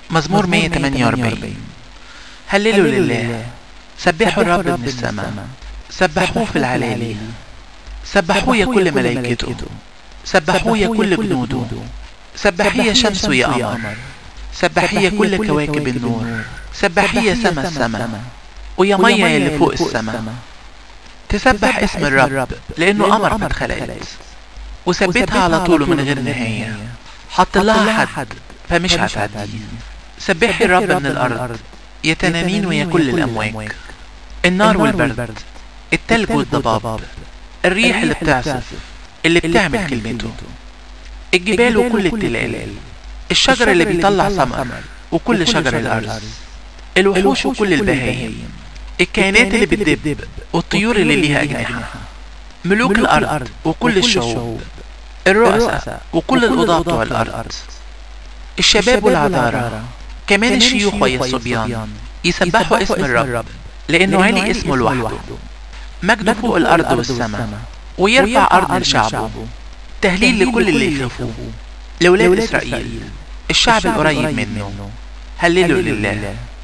مزمور 148 هللوا لله سبحوا الرب من السماء سبحوه في العلالي سبحوه يا كل ملائكته سبحوه يا كل جنوده سبحيه يا شمس يا قمر سبحيه يا كل كواكب النور سبحيه يا سما السما ويا مية يا اللي فوق السما تسبح اسم الرب لأنه قمر ما اتخلقت وثبتها على طوله من غير نهاية حط لها حد فمش هتعدي سبحي الرب من الأرض يا تنانين ويا كل الأمواج النار والبرد التلج والضباب الريح اللي بتعصف اللي بتعمل كلمته الجبال وكل التلال الشجر اللي بيطلع ثمر وكل شجر الأرض الوحوش وكل البهايم الكائنات اللي بتدب والطيور اللي ليها أجنحة ملوك الأرض وكل الشعوب الرؤساء وكل القضاة بتوع الأرض الشباب والعذارى كمان الشيوخ ويا الصبيان يسبحوا اسم الرب لأنه علي اسمه لوحده مجده فوق الأرض والسماء ويرفع أرض لشعبه تهليل لكل اللي يخافوه لولاد إسرائيل الشعب القريب منه هللوا لله